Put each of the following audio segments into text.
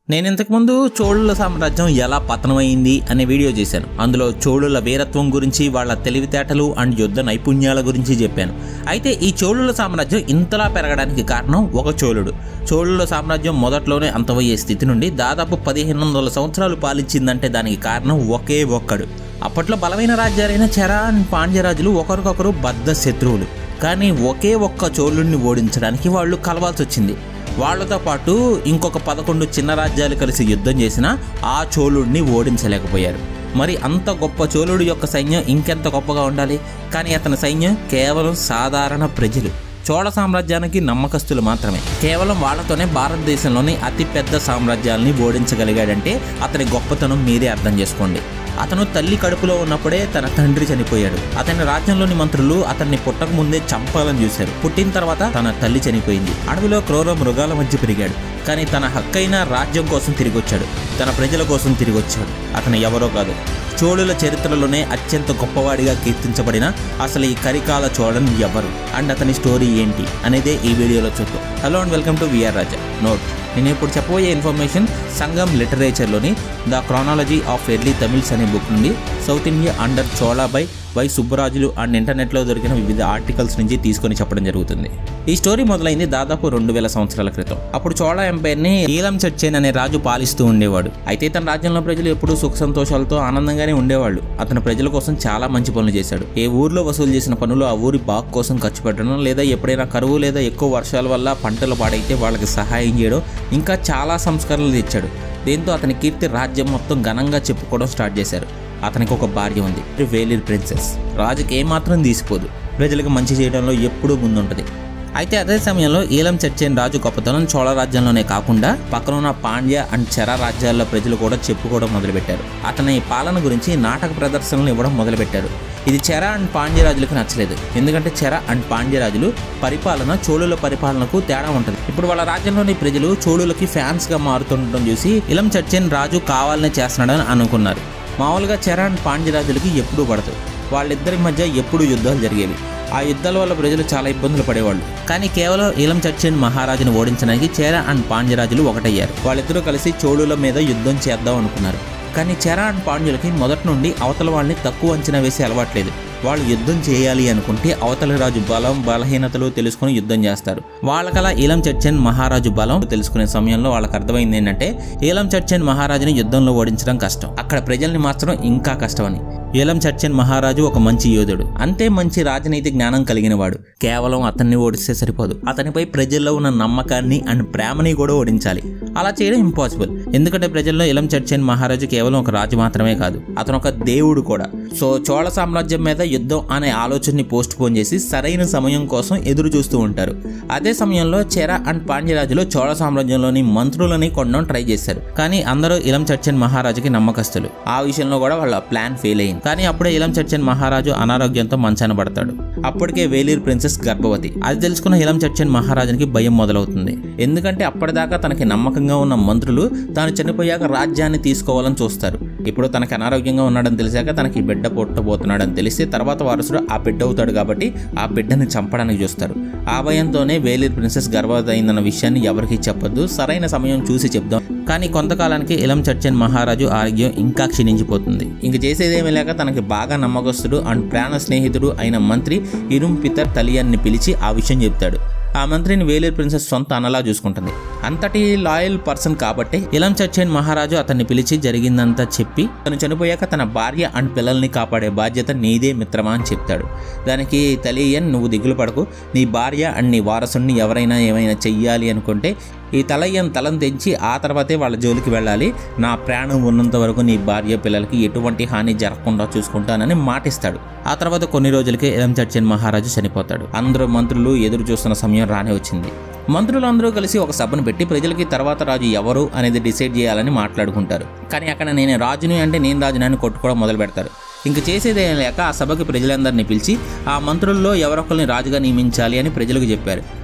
నేను ఇంతకుముందు చోళుల సామ్రాజ్యం ఎలా పతనమైంది అనే వీడియో చేశాను అందులో చోళుల వీరత్వం గురించి వాళ్ళ తెలివితేటలు అండ్ యుద్ధ నైపుణ్యాల గురించి చెప్పాను అయితే ఈ చోళుల సామ్రాజ్యం ఇంతలా పెరగడానికి కారణం ఒక చోళుడు చోళుల సామ్రాజ్యం మొదట్లోనే అంతమయ్యే స్థితి నుండి దాదాపు పదిహేను వందల సంవత్సరాలు పాలించిందంటే దానికి కారణం ఒకే ఒక్కడు అప్పట్లో బలమైన రాజ్యాలైన చెరా అండ్ పాండ్యరాజులు ఒకరికొకరు బద్ధ శత్రువులు కానీ ఒకే ఒక్క చోళుడిని ఓడించడానికి వాళ్ళు కలవాల్సి వచ్చింది వాళ్ళతో పాటు ఇంకొక పదకొండు చిన్న రాజ్యాలు కలిసి యుద్ధం చేసినా ఆ చోళుడిని ఓడించలేకపోయారు మరి అంత గొప్ప చోళుడి యొక్క సైన్యం ఇంకెంత గొప్పగా ఉండాలి కానీ అతని సైన్యం కేవలం సాధారణ ప్రజలు చోళ సామ్రాజ్యానికి నమ్మకస్తులు మాత్రమే కేవలం వాళ్ళతోనే భారతదేశంలోని అతిపెద్ద సామ్రాజ్యాల్ని ఓడించగలిగాడంటే అతని గొప్పతనం మీరే అర్థం చేసుకోండి అతను తల్లి కడుపులో ఉన్నప్పుడే తన తండ్రి చనిపోయాడు అతని రాజ్యంలోని మంత్రులు అతన్ని పుట్టక ముందే చంపాలని చూశారు పుట్టిన తర్వాత తన తల్లి చనిపోయింది అడవిలో క్రూర మృగాల మధ్య పెరిగాడు కానీ తన హక్కైన రాజ్యం కోసం తిరిగి వచ్చాడు తన ప్రజల కోసం తిరిగి వచ్చాడు అతను ఎవరో కాదు చోళుల చరిత్రలోనే అత్యంత గొప్పవాడిగా కీర్తించబడిన అసలు ఈ కరికాల చోళన్ ఎవరు అండ్ అతని స్టోరీ ఏంటి అనేదే ఈ వీడియోలో చూద్దాం hello and welcome to VR Raja note నేను ఇప్పుడు చెప్పబోయే ఇన్ఫర్మేషన్ సంగం లిటరేచర్లోని the chronology of early Tamils అనే బుక్ నుండి South India under Chola by Y Subbarajulu and ఇంటర్నెట్లో దొరికిన వివిధ ఆర్టికల్స్ నుంచి తీసుకొని చెప్పడం జరుగుతుంది ఈ స్టోరీ మొదలైంది దాదాపు రెండు వేల సంవత్సరాల క్రితం అప్పుడు చోళ ఎంపైర్ని ఈలం చర్చేన్ అనే రాజు పాలిస్తూ ఉండేవాడు అయితే తన రాజ్యంలో ప్రజలు ఎప్పుడూ సుఖ సంతోషాలతో ఆనందంగానే ఉండేవాళ్ళు అతను ప్రజల కోసం చాలా మంచి పనులు చేశాడు ఏ ఊర్లో వసూలు చేసిన పనులు ఆ ఊరి బాగు కోసం ఖర్చు పెట్టడం లేదా ఎప్పుడైనా కరువు లేదా ఎక్కువ వర్షాల వల్ల పంటలు పాడైతే వాళ్ళకి సహాయం చేయడం ఇంకా చాలా సంస్కరణలు తెచ్చాడు దీంతో అతని కీర్తి రాజ్యం మొత్తం ఘనంగా చెప్పుకోవడం స్టార్ట్ చేశారు అతనికి ఒక భార్య ఉంది వేలిర్ ప్రిన్సెస్ రాజుకి ఏమాత్రం తీసిపోదు ప్రజలకు మంచి చేయడంలో ఎప్పుడూ ముందుంటది అయితే అదే సమయంలో ఈలం చర్చేన్ రాజు గొప్పతనం చోళ రాజ్యంలోనే కాకుండా పక్కనున్న పాండ్య అండ్ చెర రాజ్యాల్లో ప్రజలు కూడా చెప్పుకోవడం మొదలుపెట్టారు అతని పాలన గురించి నాటక ప్రదర్శనలు ఇవ్వడం మొదలుపెట్టారు ఇది చెర అండ్ పాండ్య రాజులకు నచ్చలేదు ఎందుకంటే చెర అండ్ పాండ్య రాజులు పరిపాలన చోళుల పరిపాలనకు తేడా ఉంటుంది ఇప్పుడు వాళ్ళ రాజ్యంలోని ప్రజలు చోళులకి ఫ్యాన్స్ గా మారుతుండటం చూసి ఇలం చర్చేన్ రాజు కావాలనే చేస్తున్నాడని అనుకున్నారు మామూలుగా చెర అండ్ పాండ్య రాజులకి ఎప్పుడూ పడదు వాళ్ళిద్దరి మధ్య ఎప్పుడూ యుద్ధాలు జరిగేవి ఆ యుద్ధాల వల్ల ప్రజలు చాలా ఇబ్బందులు పడేవాళ్ళు కానీ కేవలం ఈలం చర్చిన్ మహారాజును ఓడించడానికి చేర అండ్ పాండ్యరాజులు ఒకటయ్యారు వాళ్ళిద్దరూ కలిసి చోళుల మీద యుద్ధం చేద్దాం అనుకున్నారు కానీ చెర అండ్ పాండ్యులకి మొదటి నుండి అవతల వాళ్ళని తక్కువ అంచనా వేసి అలవాట్లేదు వాళ్ళు యుద్ధం చేయాలి అనుకుంటే అవతల రాజు బలం బలహీనతలు తెలుసుకుని యుద్ధం చేస్తారు వాళ్ళకలా ఈలం చర్చన్ మహారాజు బలం తెలుసుకునే సమయంలో వాళ్ళకి అర్థమైంది ఏంటంటే ఈలం చర్చన్ మహారాజుని యుద్ధంలో ఓడించడం కష్టం అక్కడ ప్రజల్ని మాత్రం ఇంకా కష్టమని ఏలం చర్చన్ మహారాజు ఒక మంచి యోధుడు అంతే మంచి రాజనీతి జ్ఞానం కలిగిన వాడు కేవలం అతన్ని ఓడిస్తే సరిపోదు అతనిపై ప్రజల్లో ఉన్న నమ్మకాన్ని అండ్ ప్రేమని కూడా ఓడించాలి అలా చేయడం ఇంపాసిబుల్ ఎందుకంటే ప్రజల్లో ఇలం చర్చన్ మహారాజు కేవలం ఒక రాజు మాత్రమే కాదు అతను ఒక దేవుడు కూడా సో చోళ సామ్రాజ్యం మీద యుద్ధం అనే ఆలోచనని పోస్ట్ పోన్ చేసి సరైన సమయం కోసం ఎదురు చూస్తూ ఉంటారు అదే సమయంలో చెర అండ్ పాండ్యరాజులు చోళ సామ్రాజ్యంలోని మంత్రులని కొనడం ట్రై చేశారు కానీ అందరూ ఇలం చర్చన్ మహారాజుకి నమ్మకస్తులు ఆ విషయంలో కూడా వాళ్ళ ప్లాన్ ఫెయిల్ అయింది కానీ అప్పుడే ఇలం చర్చన్ మహారాజు అనారోగ్యంతో మంచాన పడతాడు అప్పటికే వేలీర్ ప్రిన్సెస్ గర్భవతి అది తెలుసుకున్న ఇలం చర్చన్ మహారాజునికి భయం మొదలవుతుంది ఎందుకంటే అప్పటిదాకా తనకి నమ్మకంగా ఉన్న మంత్రులు తాను చనిపోయాక రాజ్యాన్ని తీసుకోవాలని చూస్తారు ఇప్పుడు తనకి అనారోగ్యంగా ఉన్నాడని తెలిసాక తనకి బిడ్డ పుట్టబోతున్నాడని తెలిస్తే తర్వాత వారసుడు ఆ బిడ్డ అవుతాడు కాబట్టి ఆ బిడ్డని చంపడానికి చూస్తారు ఆ భయంతోనే వేలీర్ ప్రిన్సెస్ గర్భవతి అయిందన్న విషయాన్ని ఎవరికీ చెప్పొద్దు సరైన సమయం చూసి చెప్దాం కానీ కొంతకాలానికి ఇలం చర్చన్ మహారాజు ఆరోగ్యం ఇంకా క్షీణించిపోతుంది ఇంక చేసేదేమీ లేక తనకి బాగా నమ్మకస్తుడు అండ్ ప్రాణ స్నేహితుడు అయిన మంత్రి ఇరుం పితర్ తలియన్ని పిలిచి ఆ విషయం చెప్తాడు ఆ మంత్రిని వేలేర్ ప్రిన్సెస్ సొంత అనలా చూసుకుంటుంది అంతటి లాయల్ పర్సన్ కాబట్టి ఇలం చర్చన్ మహారాజు అతన్ని పిలిచి జరిగిందంతా చెప్పి తను చనిపోయాక తన భార్య అండ్ పిల్లల్ని కాపాడే బాధ్యత నీదే మిత్రమా అని చెప్తాడు దానికి తలియన్ నువ్వు దిగులు పడకు నీ భార్య అండ్ నీ వారసుని ఎవరైనా ఏమైనా చెయ్యాలి అనుకుంటే ఈ తలయ్యం తలం తెంచి ఆ తర్వాతే వాళ్ళ జోలికి వెళ్ళాలి నా ప్రాణం ఉన్నంత వరకు నీ భార్య పిల్లలకి ఎటువంటి హాని జరగకుండా చూసుకుంటానని మాటిస్తాడు ఆ తర్వాత కొన్ని రోజులకే ఎలం చర్చన్ మహారాజు చనిపోతాడు అందరూ మంత్రులు ఎదురు చూస్తున్న సమయం రానే వచ్చింది మంత్రులందరూ కలిసి ఒక సభను పెట్టి ప్రజలకి తర్వాత రాజు ఎవరు అనేది డిసైడ్ చేయాలని మాట్లాడుకుంటారు కానీ అక్కడ నేను రాజుని అంటే నేను రాజుని అని కొట్టుకోవడం మొదలు పెడతారు ఇంక చేసేదేం లేక ఆ సభకి ప్రజలందరినీ పిలిచి ఆ మంత్రుల్లో ఎవరొకరిని రాజుగా నియమించాలి అని ప్రజలకు చెప్పారు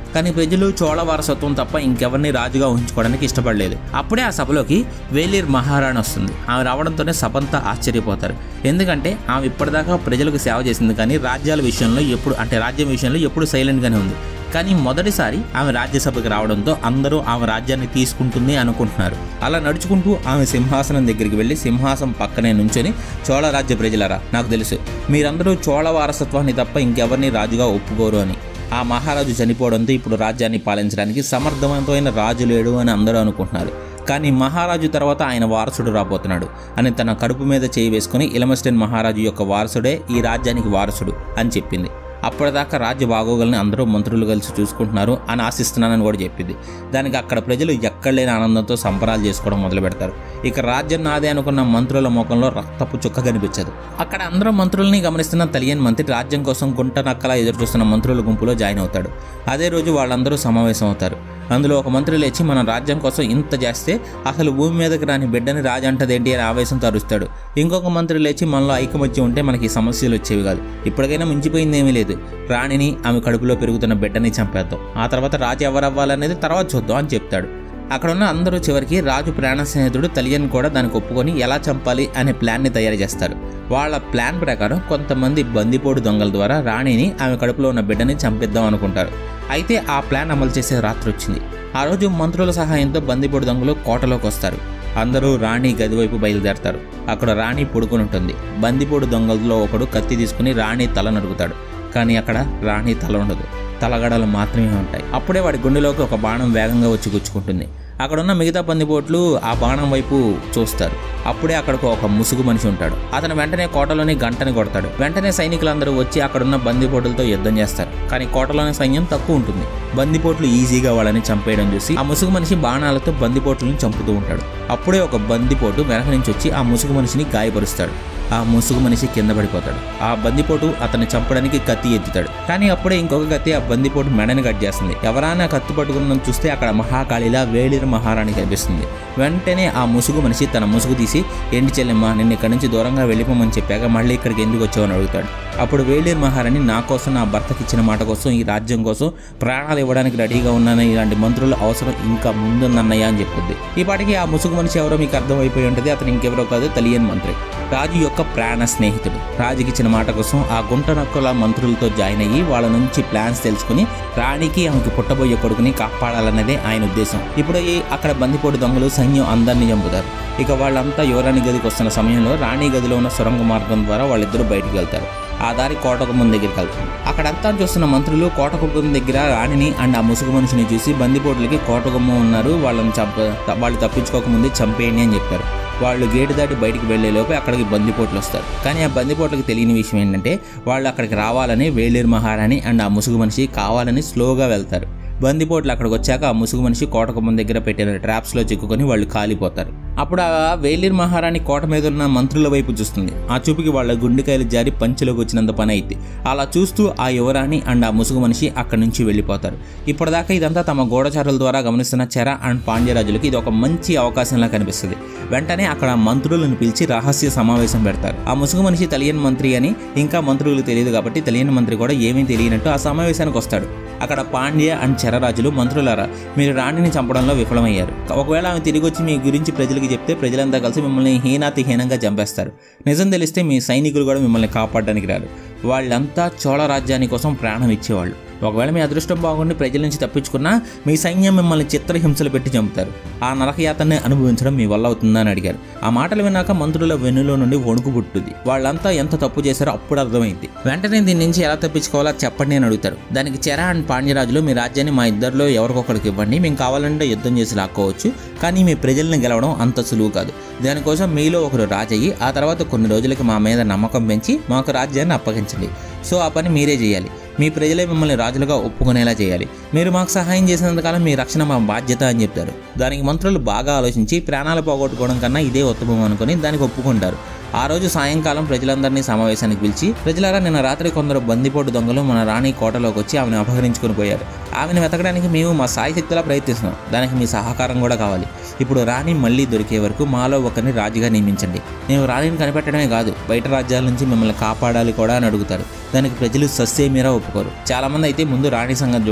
కానీ ప్రజలు చోళ వారసత్వం తప్ప ఇంకెవరిని రాజుగా ఊహించుకోవడానికి ఇష్టపడలేదు అప్పుడే ఆ సభలోకి వేలీర్ మహారాణి వస్తుంది ఆమె రావడంతోనే సభంతా ఆశ్చర్యపోతారు ఎందుకంటే ఆమె ఇప్పటిదాకా ప్రజలకు సేవ చేసింది కానీ రాజ్యాల విషయంలో ఎప్పుడు అంటే రాజ్యం విషయంలో ఎప్పుడు సైలెంట్గానే ఉంది కానీ మొదటిసారి ఆమె రాజ్యసభకి రావడంతో అందరూ ఆమె రాజ్యాన్ని తీసుకుంటుంది అనుకుంటున్నారు అలా నడుచుకుంటూ ఆమె సింహాసనం దగ్గరికి వెళ్ళి సింహాసనం పక్కనే నుంచొని చోళ రాజ్య ప్రజలరా నాకు తెలుసు మీరందరూ చోళ వారసత్వాన్ని తప్ప ఇంకెవరిని రాజుగా ఒప్పుకోరు అని ఆ మహారాజు చనిపోవడంతో ఇప్పుడు రాజ్యాన్ని పాలించడానికి సమర్థవంతమైన రాజు లేడు అని అందరూ అనుకుంటున్నారు కానీ మహారాజు తర్వాత ఆయన వారసుడు రాబోతున్నాడు అని తన కడుపు మీద చేయి వేసుకుని ఇలమస్టన్ మహారాజు యొక్క వారసుడే ఈ రాజ్యానికి వారసుడు అని చెప్పింది అప్పటిదాకా రాజ్య బాగోగుల్ని అందరూ మంత్రులు కలిసి చూసుకుంటున్నారు అని ఆశిస్తున్నానని కూడా చెప్పింది దానికి అక్కడ ప్రజలు ఎక్కడ లేని ఆనందంతో సంబరాలు చేసుకోవడం మొదలు పెడతారు ఇక రాజ్యం నాదే అనుకున్న మంత్రుల ముఖంలో రక్తపు చుక్క కనిపించదు అక్కడ అందరూ మంత్రుల్ని గమనిస్తున్న తెలియని మంత్రి రాజ్యం కోసం గుంట నక్కలా ఎదురు చూస్తున్న మంత్రుల గుంపులో జాయిన్ అవుతాడు అదే రోజు వాళ్ళందరూ సమావేశం అవుతారు అందులో ఒక మంత్రి లేచి మన రాజ్యం కోసం ఇంత చేస్తే అసలు భూమి మీదకి రాని బిడ్డని రాజు అంటదేంటి అని ఆవేశంతో అరుస్తాడు ఇంకొక మంత్రి లేచి మనలో ఐకమత్యం ఉంటే మనకి ఈ సమస్యలు వచ్చేవి కాదు ఇప్పటికైనా మించిపోయింది ఏమీ లేదు రాణిని ఆమె కడుపులో పెరుగుతున్న బిడ్డని చంపేద్దాం ఆ తర్వాత రాజు ఎవరవ్వాలనేది తర్వాత చూద్దాం అని చెప్తాడు అక్కడ ఉన్న అందరూ చివరికి రాజు ప్రాణ స్నేహితుడు తలియన్ కూడా దానికి ఒప్పుకొని ఎలా చంపాలి అనే ప్లాన్ని తయారు చేస్తారు వాళ్ళ ప్లాన్ ప్రకారం కొంతమంది బందిపోటు దొంగల ద్వారా రాణిని ఆమె కడుపులో ఉన్న బిడ్డని చంపిద్దాం అనుకుంటారు అయితే ఆ ప్లాన్ అమలు చేసే రాత్రి వచ్చింది ఆ రోజు మంత్రుల సహాయంతో బందిపోటు దొంగలు కోటలోకి వస్తారు అందరూ రాణి గది వైపు బయలుదేరతారు అక్కడ రాణి పడుకుని ఉంటుంది బందిపోటు దొంగలలో ఒకడు కత్తి తీసుకుని రాణి తల నరుకుతాడు కానీ అక్కడ రాణి తల ఉండదు తలగడలు మాత్రమే ఉంటాయి అప్పుడే వాడి గుండెలోకి ఒక బాణం వేగంగా వచ్చి గుచ్చుకుంటుంది అక్కడ ఉన్న మిగతా పందిపోట్లు ఆ బాణం వైపు చూస్తారు అప్పుడే అక్కడికి ఒక ముసుగు మనిషి ఉంటాడు అతను వెంటనే కోటలోని గంటని కొడతాడు వెంటనే సైనికులందరూ వచ్చి అక్కడున్న బందిపోట్లతో యుద్ధం చేస్తారు కానీ కోటలోని సైన్యం తక్కువ ఉంటుంది బందిపోట్లు ఈజీగా వాళ్ళని చంపేయడం చూసి ఆ ముసుగు మనిషి బాణాలతో బందిపోట్లను చంపుతూ ఉంటాడు అప్పుడే ఒక బందిపోటు వెనక నుంచి వచ్చి ఆ ముసుగు మనిషిని గాయపరుస్తాడు ఆ ముసుగు మనిషి కింద పడిపోతాడు ఆ బందిపోటు అతన్ని చంపడానికి కత్తి ఎత్తుతాడు కానీ అప్పుడే ఇంకొక కత్తి ఆ బందిపోటు మెడని కట్ చేస్తుంది ఎవరైనా కత్తి పట్టుకున్న చూస్తే అక్కడ మహాకాళిలా వేలిర మహారాణి కనిపిస్తుంది వెంటనే ఆ ముసుగు మనిషి తన ముసుగు తీసి ఏంటి చెల్లెమ్మ నిన్ను ఇక్కడి నుంచి దూరంగా వెళ్ళిపోమని చెప్పాక మళ్ళీ ఇక్కడికి ఎందుకు వచ్చావని అడుగుతాడు అప్పుడు వేలేరు మహారాణి నా కోసం నా భర్తకి ఇచ్చిన మాట కోసం ఈ రాజ్యం కోసం ప్రాణాలు ఇవ్వడానికి రెడీగా ఉన్నానని ఇలాంటి మంత్రుల అవసరం ఇంకా ముందుందన్నయ్య అని చెప్పుద్ది ఈ పాటికి ఆ ముసుగు మనిషి ఎవరో మీకు అర్థమైపోయి ఉంటుంది అతను ఇంకెవరో కాదు తెలియని మంత్రి రాజు యొక్క ప్రాణ స్నేహితుడు రాజుకి ఇచ్చిన మాట కోసం ఆ గుంట నక్కుల మంత్రులతో జాయిన్ అయ్యి వాళ్ళ నుంచి ప్లాన్స్ తెలుసుకుని రాణికి ఆమెకు పుట్టబోయే కొడుకుని కాపాడాలన్నదే ఆయన ఉద్దేశం ఇప్పుడు ఈ అక్కడ బందిపోటు దొంగలు సైన్యం అందరినీ చంపుతారు ఇక వాళ్ళంతా యువరాణి గదికి వస్తున్న సమయంలో రాణి గదిలో ఉన్న సొరంగ మార్గం ద్వారా వాళ్ళిద్దరూ బయటికి వెళ్తారు ఆ దారి కోటకుమ్మం దగ్గరికి వెళ్తుంది అక్కడంతా చూస్తున్న మంత్రులు కోటకుమ్మం దగ్గర రాణిని అండ్ ఆ ముసుగు మనిషిని చూసి బందిపోట్లకి కోటకుమ్మం ఉన్నారు వాళ్ళని చంప వాళ్ళు తప్పించుకోకముందే చంపేయండి అని చెప్పారు వాళ్ళు గేటు దాటి బయటికి వెళ్లే లోపే అక్కడికి బందిపోట్లు వస్తారు కానీ ఆ బందిపోట్లకి తెలియని విషయం ఏంటంటే వాళ్ళు అక్కడికి రావాలని వేలేరు మహారాణి అండ్ ఆ ముసుగు మనిషి కావాలని స్లోగా వెళ్తారు బందిపోట్లు అక్కడికి వచ్చాక ఆ ముసుగు మనిషి కోటకుమ్మం దగ్గర పెట్టిన ట్రాప్స్లో చిక్కుకొని వాళ్ళు కాలిపోతారు అప్పుడు ఆ వేలీర్ మహారాణి కోట మీద ఉన్న మంత్రుల వైపు చూస్తుంది ఆ చూపుకి వాళ్ళ గుండెకాయలు జారి పంచులోకి వచ్చినంత పని అయితే అలా చూస్తూ ఆ యువరాణి అండ్ ఆ ముసుగు మనిషి అక్కడి నుంచి వెళ్ళిపోతారు ఇప్పటిదాకా ఇదంతా తమ గూఢచారుల ద్వారా గమనిస్తున్న చెర అండ్ పాండ్యరాజులకి ఇది ఒక మంచి అవకాశంలా కనిపిస్తుంది వెంటనే అక్కడ మంత్రులను పిలిచి రహస్య సమావేశం పెడతారు ఆ ముసుగు మనిషి తెలియని మంత్రి అని ఇంకా మంత్రులకు తెలియదు కాబట్టి తెలియని మంత్రి కూడా ఏమీ తెలియనట్టు ఆ సమావేశానికి వస్తాడు అక్కడ పాండ్య అండ్ చెరరాజులు మంత్రులారా మీరు రాణిని చంపడంలో విఫలమయ్యారు ఒకవేళ ఆమె తిరిగి వచ్చి మీ గురించి ప్రజలకి చెప్తే ప్రజలంతా కలిసి మిమ్మల్ని హీనాతి హీనంగా చంపేస్తారు నిజం తెలిస్తే మీ సైనికులు కూడా మిమ్మల్ని కాపాడడానికి రారు వాళ్ళంతా చోళ రాజ్యాని కోసం ప్రాణం ఇచ్చేవాళ్ళు ఒకవేళ మీ అదృష్టం బాగుండి ప్రజల నుంచి తప్పించుకున్నా మీ సైన్యం మిమ్మల్ని చిత్రహింసలు పెట్టి చంపుతారు ఆ నరకయాతన్ని అనుభవించడం మీ వల్ల అవుతుందని అడిగారు ఆ మాటలు విన్నాక మంత్రుల వెన్నులో నుండి వణుకు పుట్టుద్ది వాళ్ళంతా ఎంత తప్పు చేశారో అప్పుడు అర్థమైంది వెంటనే దీని నుంచి ఎలా తప్పించుకోవాలో చెప్పండి అని అడుగుతారు దానికి చెర అండ్ పాండ్యరాజులు మీ రాజ్యాన్ని మా ఇద్దరిలో ఎవరికొకరికి ఇవ్వండి మేము కావాలంటే యుద్ధం చేసి లాక్కోవచ్చు కానీ మీ ప్రజల్ని గెలవడం అంత సులువు కాదు దానికోసం మీలో ఒకరు రాజయ్యి ఆ తర్వాత కొన్ని రోజులకి మా మీద నమ్మకం పెంచి మాకు రాజ్యాన్ని అప్పగించండి సో ఆ పని మీరే చేయాలి మీ ప్రజలే మిమ్మల్ని రాజులుగా ఒప్పుకునేలా చేయాలి మీరు మాకు సహాయం చేసినంతకాలం మీ రక్షణ మా బాధ్యత అని చెప్తారు దానికి మంత్రులు బాగా ఆలోచించి ప్రాణాలు పోగొట్టుకోవడం కన్నా ఇదే ఉత్తమం అనుకుని దానికి ఒప్పుకుంటారు ఆ రోజు సాయంకాలం ప్రజలందరినీ సమావేశానికి పిలిచి ప్రజలారా నిన్న రాత్రి కొందరు బందిపోటు దొంగలు మన రాణి కోటలోకి వచ్చి ఆమెను అపహరించుకుని పోయారు ఆమెను వెతకడానికి మేము మా సాయి శక్తిలా ప్రయత్నిస్తున్నాం దానికి మీ సహకారం కూడా కావాలి ఇప్పుడు రాణి మళ్ళీ దొరికే వరకు మాలో ఒకరిని రాజుగా నియమించండి మేము రాణిని కనిపెట్టడమే కాదు బయట రాజ్యాల నుంచి మిమ్మల్ని కాపాడాలి కూడా అని అడుగుతారు దానికి ప్రజలు సస్సేమీరా ఒప్పుకోరు చాలా మంది అయితే ముందు రాణి సంగతి చూడండి ఆ తర్వాత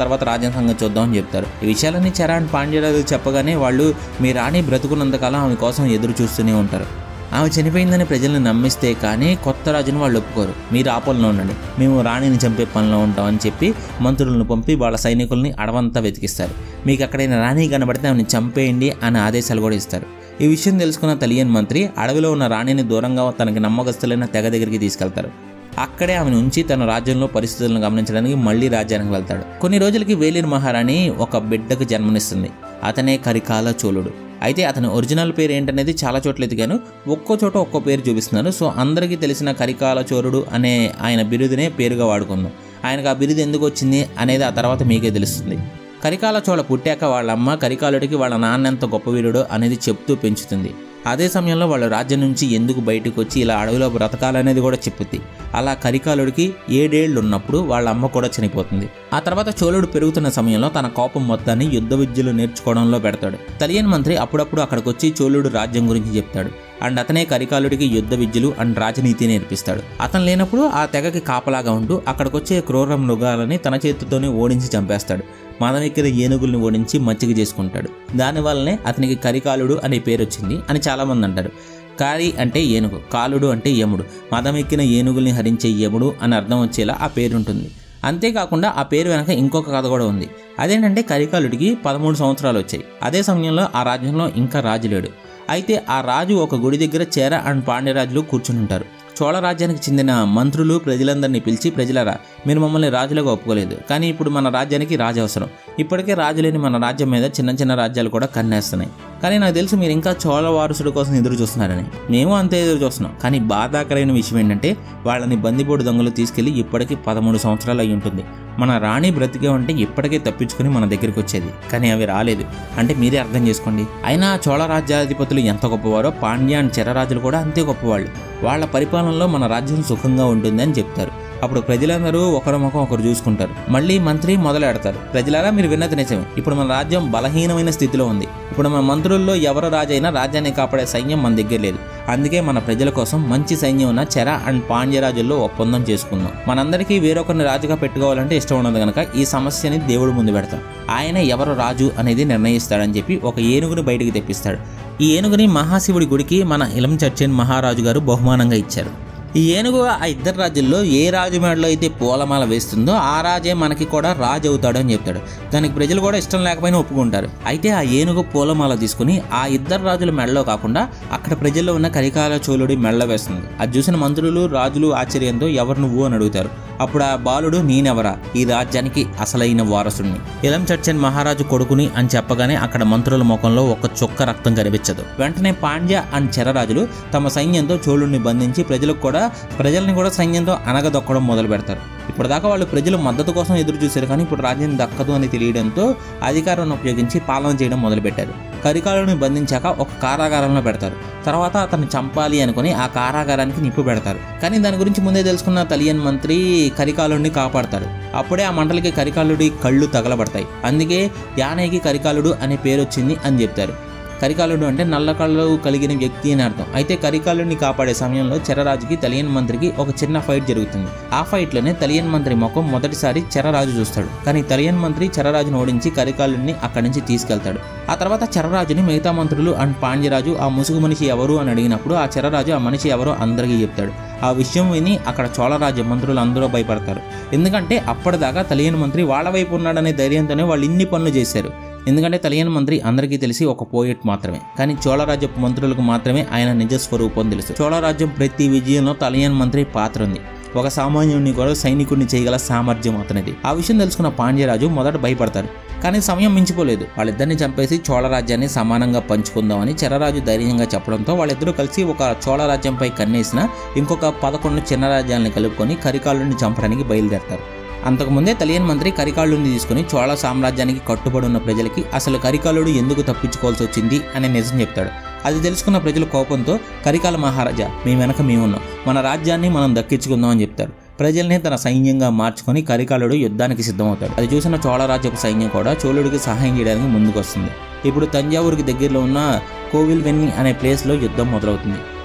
తర్వాత రాజ్యం సంగతి చూద్దామని చెప్తారు ఈ విషయాలన్నీ చెర అండ్ పాండ్యరాజు చెప్పగానే వాళ్ళు మీ రాణి బ్రతుకున్నంతకాలం ఆమె కోసం ఎదురు చూస్తూనే ఉంటారు ఆమె చనిపోయిందని ప్రజల్ని నమ్మిస్తే కానీ కొత్త రాజును వాళ్ళు ఒప్పుకోరు మీరు ఆ పనిలో ఉండండి మేము రాణిని చంపే పనిలో ఉంటామని చెప్పి మంత్రులను పంపి వాళ్ళ సైనికుల్ని అడవంతా వెతికిస్తారు మీకు అక్కడైనా రాణి కనబడితే ఆమెను చంపేయండి అనే ఆదేశాలు కూడా ఇస్తారు ఈ విషయం తెలుసుకున్న తలియన్ మంత్రి అడవిలో ఉన్న రాణిని దూరంగా తనకి నమ్మకస్తులైన తెగ దగ్గరికి తీసుకెళ్తారు అక్కడే ఆమెను ఉంచి తన రాజ్యంలో పరిస్థితులను గమనించడానికి మళ్ళీ రాజ్యానికి వెళ్తాడు కొన్ని రోజులకి వేలిర్ మహారాణి ఒక బిడ్డకు జన్మనిస్తుంది అతనే కరికాల చోళుడు అయితే అతని ఒరిజినల్ పేరు ఏంటనేది చాలా చోట్ల ఎదిగాను ఒక్కో చోట ఒక్కో పేరు చూపిస్తున్నారు సో అందరికీ తెలిసిన కరికాల చోరుడు అనే ఆయన బిరుదునే పేరుగా వాడుకుందాం ఆయనకు ఆ బిరుదు ఎందుకు వచ్చింది అనేది ఆ తర్వాత మీకే తెలుస్తుంది కరికాల చోళ పుట్టాక వాళ్ళ అమ్మ కరికాలుడికి వాళ్ళ నాన్న ఎంత గొప్ప వీరుడో అనేది చెప్తూ పెంచుతుంది అదే సమయంలో వాళ్ళు రాజ్యం నుంచి ఎందుకు బయటకు వచ్చి ఇలా అడవిలో బ్రతకాలనేది కూడా చెప్పుద్ది అలా కరికాలుడికి ఏడేళ్లు ఉన్నప్పుడు వాళ్ళ అమ్మ కూడా చనిపోతుంది ఆ తర్వాత చోళుడు పెరుగుతున్న సమయంలో తన కోపం మొత్తాన్ని యుద్ధ విద్యలు నేర్చుకోవడంలో పెడతాడు తలియన్ మంత్రి అప్పుడప్పుడు అక్కడికి వచ్చి చోళుడు రాజ్యం గురించి చెప్తాడు అండ్ అతనే కరికాలుడికి యుద్ధ విద్యలు అండ్ రాజనీతి నేర్పిస్తాడు అతను లేనప్పుడు ఆ తెగకి కాపలాగా ఉంటూ అక్కడికొచ్చే క్రూర మృగాలని తన చేతితోనే ఓడించి చంపేస్తాడు మదమెక్కిన ఏనుగుల్ని ఓడించి మచ్చిక చేసుకుంటాడు దానివల్లనే అతనికి కరికాలుడు అనే పేరు వచ్చింది అని చాలామంది అంటారు కారి అంటే ఏనుగు కాలుడు అంటే యముడు మదమెక్కిన ఏనుగుల్ని హరించే యముడు అని అర్థం వచ్చేలా ఆ పేరుంటుంది అంతేకాకుండా ఆ పేరు వెనక ఇంకొక కథ కూడా ఉంది అదేంటంటే కరికాలుడికి పదమూడు సంవత్సరాలు వచ్చాయి అదే సమయంలో ఆ రాజ్యంలో ఇంకా రాజు లేడు అయితే ఆ రాజు ఒక గుడి దగ్గర చేర అండ్ పాండ్యరాజులు కూర్చుని ఉంటారు చోళ రాజ్యానికి చెందిన మంత్రులు ప్రజలందరినీ పిలిచి ప్రజలరా మీరు మమ్మల్ని రాజులుగా ఒప్పుకోలేదు కానీ ఇప్పుడు మన రాజ్యానికి రాజు అవసరం ఇప్పటికే రాజు లేని మన రాజ్యం మీద చిన్న చిన్న రాజ్యాలు కూడా కన్నేస్తున్నాయి కానీ నాకు తెలుసు మీరు ఇంకా చోళ వారసుడి కోసం ఎదురు చూస్తున్నారని మేము అంతే ఎదురు చూస్తున్నాం కానీ బాధాకరమైన విషయం ఏంటంటే వాళ్ళని బందిపోటు దొంగలు తీసుకెళ్లి ఇప్పటికీ పదమూడు సంవత్సరాలు అయి ఉంటుంది మన రాణి బ్రతికే ఉంటే ఇప్పటికే తప్పించుకుని మన దగ్గరికి వచ్చేది కానీ అవి రాలేదు అంటే మీరే అర్థం చేసుకోండి అయినా చోళ రాజ్యాధిపతులు ఎంత గొప్పవారో పాండ్య అండ్ చెరరాజులు కూడా అంతే గొప్పవాళ్ళు వాళ్ళ పరిపాలనలో మన రాజ్యం సుఖంగా ఉంటుంది అని చెప్తారు అప్పుడు ప్రజలందరూ ఒకరి ముఖం ఒకరు చూసుకుంటారు మళ్ళీ మంత్రి మొదలెడతారు ప్రజలారా మీరు విన్నది నిజమే ఇప్పుడు మన రాజ్యం బలహీనమైన స్థితిలో ఉంది ఇప్పుడు మన మంత్రుల్లో ఎవరు రాజైనా రాజ్యాన్ని కాపాడే సైన్యం మన దగ్గర లేదు అందుకే మన ప్రజల కోసం మంచి సైన్యం ఉన్న చెర అండ్ పాండ్యరాజుల్లో ఒప్పందం చేసుకుందాం మనందరికీ వేరొకరిని రాజుగా పెట్టుకోవాలంటే ఇష్టం ఉండదు కనుక ఈ సమస్యని దేవుడు ముందు పెడతాం ఆయన ఎవరు రాజు అనేది నిర్ణయిస్తాడని చెప్పి ఒక ఏనుగుని బయటికి తెప్పిస్తాడు ఈ ఏనుగుని మహాశివుడి గుడికి మన ఇలం చర్చన్ మహారాజు గారు బహుమానంగా ఇచ్చారు ఈ ఏనుగు ఆ ఇద్దరు రాజుల్లో ఏ రాజు మెడలో అయితే పూలమాల వేస్తుందో ఆ రాజే మనకి కూడా రాజు అవుతాడు అని చెప్తాడు దానికి ప్రజలు కూడా ఇష్టం లేకపోయినా ఒప్పుకుంటారు అయితే ఆ ఏనుగు పూలమాల తీసుకుని ఆ ఇద్దరు రాజుల మెడలో కాకుండా అక్కడ ప్రజల్లో ఉన్న కరికాల చోళుడి మెడలో వేస్తుంది అది చూసిన మంత్రులు రాజులు ఆశ్చర్యంతో ఎవరు నువ్వు అని అడుగుతారు అప్పుడు ఆ బాలుడు నేనెవరా ఈ రాజ్యానికి అసలైన వారసుడిని ఇలం చర్చన్ మహారాజు కొడుకుని అని చెప్పగానే అక్కడ మంత్రుల ముఖంలో ఒక చుక్క రక్తం కనిపించదు వెంటనే పాండ్య అండ్ చెరరాజులు తమ సైన్యంతో చోళుడిని బంధించి ప్రజలకు కూడా ప్రజల్ని కూడా సైన్యంతో అనగదొక్కడం మొదలు పెడతారు ఇప్పటిదాకా వాళ్ళు ప్రజల మద్దతు కోసం ఎదురు చూశారు కానీ ఇప్పుడు రాజ్యం దక్కదు అని తెలియడంతో అధికారాన్ని ఉపయోగించి పాలన చేయడం మొదలుపెట్టారు కరికాలుని బంధించాక ఒక కారాగారంలో పెడతారు తర్వాత అతన్ని చంపాలి అనుకుని ఆ కారాగారానికి నిప్పు పెడతారు కానీ దాని గురించి ముందే తెలుసుకున్న తలియన్ మంత్రి కరికాలుడిని కాపాడతాడు అప్పుడే ఆ మంటలకి కరికాలుడి కళ్ళు తగలబడతాయి అందుకే యానేకి కరికాలుడు అనే పేరు వచ్చింది అని చెప్తారు కరికాలుడు అంటే నల్ల కళ్ళు కలిగిన వ్యక్తి అని అర్థం అయితే కరికాలుడిని కాపాడే సమయంలో చెరరాజుకి తలియన్ మంత్రికి ఒక చిన్న ఫైట్ జరుగుతుంది ఆ ఫైట్ లోనే తలియన్ మంత్రి ముఖం మొదటిసారి చెరరాజు చూస్తాడు కానీ తలియన్ మంత్రి చెరరాజును ఓడించి కరికాలుడిని అక్కడి నుంచి తీసుకెళ్తాడు ఆ తర్వాత చెరరాజుని మిగతా మంత్రులు అండ్ పాండ్యరాజు ఆ ముసుగు మనిషి ఎవరు అని అడిగినప్పుడు ఆ చెరరాజు ఆ మనిషి ఎవరో అందరికీ చెప్తాడు ఆ విషయం విని అక్కడ చోళరాజ్య మంత్రులు అందరూ భయపడతారు ఎందుకంటే అప్పటిదాకా తలియన్ మంత్రి వాళ్ళ వైపు ఉన్నాడనే ధైర్యంతోనే వాళ్ళు ఇన్ని పనులు చేశారు ఎందుకంటే తలియన్ మంత్రి అందరికీ తెలిసి ఒక పోయిట్ మాత్రమే కానీ చోళరాజ్యపు మంత్రులకు మాత్రమే ఆయన నిజ స్వరూపం తెలుసు చోళరాజ్యం ప్రతి విజయంలో తలియన్ మంత్రి పాత్ర ఉంది ఒక సామాన్యుడిని కూడా సైనికుడిని చేయగల సామర్థ్యం అతనిది ఆ విషయం తెలుసుకున్న పాండ్యరాజు మొదట భయపడతారు కానీ సమయం మించిపోలేదు వాళ్ళిద్దరిని చంపేసి చోళరాజ్యాన్ని సమానంగా పంచుకుందామని చెరరాజు ధైర్యంగా చెప్పడంతో వాళ్ళిద్దరూ కలిసి ఒక చోళరాజ్యంపై కన్నేసిన ఇంకొక పదకొండు చిన్న రాజ్యాలను కలుపుకొని కరికాలుని చంపడానికి బయలుదేరతారు అంతకుముందే తలియన్ మంత్రి కరికాలుని తీసుకుని చోళ సామ్రాజ్యానికి కట్టుబడి ఉన్న ప్రజలకి అసలు కరికాలుడు ఎందుకు తప్పించుకోవాల్సి వచ్చింది అనే నిజం చెప్తాడు అది తెలుసుకున్న ప్రజలు కోపంతో కరికాల మహారాజా మీ వెనక మేమున్నాం మన రాజ్యాన్ని మనం దక్కించుకుందాం అని చెప్తారు ప్రజల్ని తన సైన్యంగా మార్చుకొని కరికాలుడు యుద్ధానికి సిద్ధమవుతాడు అది చూసిన చోళరాజ్యపు సైన్యం కూడా చోళుడికి సహాయం చేయడానికి ముందుకు వస్తుంది ఇప్పుడు తంజావూరుకి దగ్గరలో ఉన్న కోవిల్ వెన్ని అనే ప్లేస్లో యుద్ధం మొదలవుతుంది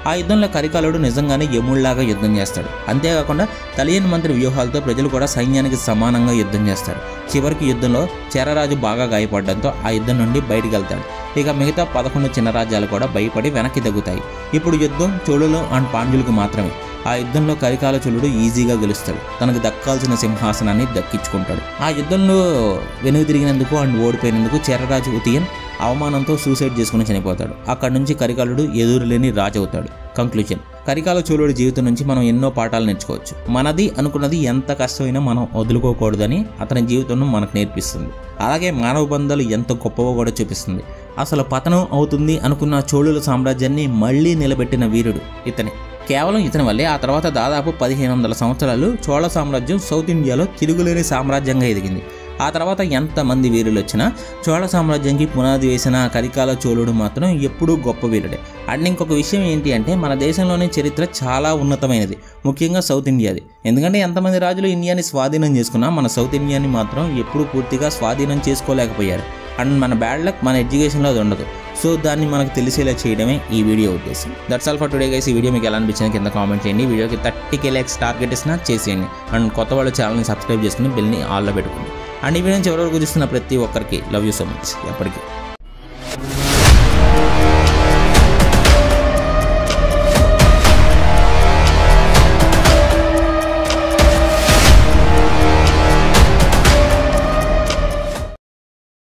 ఆ యుద్ధంలో కరికాలుడు నిజంగానే యముళ్లాగా యుద్ధం చేస్తాడు అంతేకాకుండా తెలియని మంత్రి వ్యూహాలతో ప్రజలు కూడా సైన్యానికి సమానంగా యుద్ధం చేస్తారు చివరికి యుద్ధంలో చెరరాజు బాగా గాయపడడంతో ఆ యుద్ధం నుండి బయటికి వెళ్తాడు ఇక మిగతా పదకొండు చిన్న రాజ్యాలు కూడా భయపడి వెనక్కి తగ్గుతాయి ఇప్పుడు యుద్ధం చోళులు అండ్ పాండ్యులకు మాత్రమే ఆ యుద్ధంలో కరికాల చోళుడు ఈజీగా గెలుస్తాడు తనకు దక్కాల్సిన సింహాసనాన్ని దక్కించుకుంటాడు ఆ యుద్ధంలో వెనుక తిరిగినందుకు అండ్ ఓడిపోయినందుకు చెరరాజు ఉతియన్ అవమానంతో సూసైడ్ చేసుకుని చనిపోతాడు అక్కడి నుంచి కరికాలుడు ఎదురులేని రాజు అవుతాడు కంక్లూజన్ కరికాల చోళుడి జీవితం నుంచి మనం ఎన్నో పాఠాలు నేర్చుకోవచ్చు మనది అనుకున్నది ఎంత కష్టమైనా మనం వదులుకోకూడదని అతని జీవితం మనకు నేర్పిస్తుంది అలాగే మానవ బంధాలు ఎంత గొప్పవో కూడా చూపిస్తుంది అసలు పతనం అవుతుంది అనుకున్న చోళుల సామ్రాజ్యాన్ని మళ్ళీ నిలబెట్టిన వీరుడు ఇతనే కేవలం ఇతని వల్లే ఆ తర్వాత దాదాపు పదిహేను వందల సంవత్సరాలు చోళ సామ్రాజ్యం సౌత్ ఇండియాలో తిరుగులేని సామ్రాజ్యంగా ఎదిగింది ఆ తర్వాత ఎంతమంది వీరులు వచ్చినా చోళ సామ్రాజ్యానికి పునాది వేసిన కరికాల చోళుడు మాత్రం ఎప్పుడూ గొప్ప వీరుడే అండ్ ఇంకొక విషయం ఏంటి అంటే మన దేశంలోని చరిత్ర చాలా ఉన్నతమైనది ముఖ్యంగా సౌత్ ఇండియాది ఎందుకంటే ఎంతమంది రాజులు ఇండియాని స్వాధీనం చేసుకున్నా మన సౌత్ ఇండియాని మాత్రం ఎప్పుడూ పూర్తిగా స్వాధీనం చేసుకోలేకపోయారు అండ్ మన బ్యాడ్ లక్ మన ఎడ్యుకేషన్లో అది ఉండదు సో దాన్ని మనకు తెలిసేలా చేయడమే ఈ వీడియో ఉద్దేశం that's all for today guys ఈ వీడియో మీకు ఎలా అనిపించింది కింద కామెంట్ చేయండి వీడియోకి థర్టీ కే ల్యాక్స్ టార్గెట్ ఇచ్చినా చేసేయండి అండ్ కొత్త వాళ్ళు ఛానల్ని సబ్స్క్రైబ్ చేసుకుని బిల్ని ఆల్లో పెట్టుకోండి అండ్ ఈ వీడియో చివరి వరకు చూస్తున్న ప్రతి ఒక్కరికి లవ్ యూ సో మచ్ ఎప్పటికీ